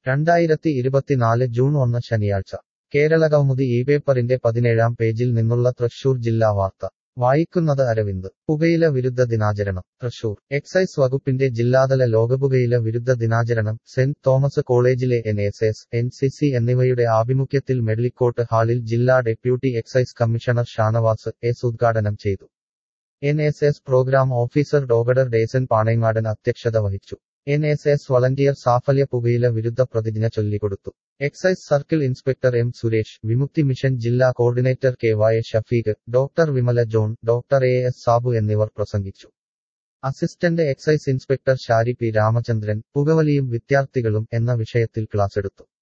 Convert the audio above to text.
രണ്ടായിരത്തി ഇരുപത്തിനാല് ജൂൺ ഒന്ന് ശനിയാഴ്ച കേരളകൗമുദി ഈ പേപ്പറിന്റെ പതിനേഴാം പേജിൽ നിന്നുള്ള തൃശൂർ ജില്ലാ വാർത്ത വായിക്കുന്നത് അരവിന്ദ് പുകയില വിരുദ്ധ ദിനാചരണം തൃശൂർ എക്സൈസ് വകുപ്പിന്റെ ജില്ലാതല ലോകപുകയില വിരുദ്ധ ദിനാചരണം സെന്റ് തോമസ് കോളേജിലെ N S S N C C എന്നിവയുടെ ആഭിമുഖ്യത്തിൽ മെഡ്ലിക്കോട്ട് ഹാളിൽ ജില്ലാ deputy excise commissioner Shanavas S ഉദ്ഘാടനം ചെയ്തു N S S programme officer doctor Dason Panengadan അധ്യക്ഷത വഹിച്ചു N S S volunteer Saphalya പുകയില വിരുദ്ധ പ്രതിജ്ഞ ചൊല്ലിക്കൊടുത്തു excise circle inspector M Suresh Vimukthi mission ജില്ലാ കോർഡിനേറ്റർ കെ വായ Shafeeq doctor Vimala John doctor A S Sabu എന്നിവർ പ്രസംഗിച്ചു assistant excise inspector Shari P Ramachandran പുകവലിയും വിദ്യാർത്ഥികളും എന്ന വിഷയത്തിൽ ക്ലാസെടുത്തു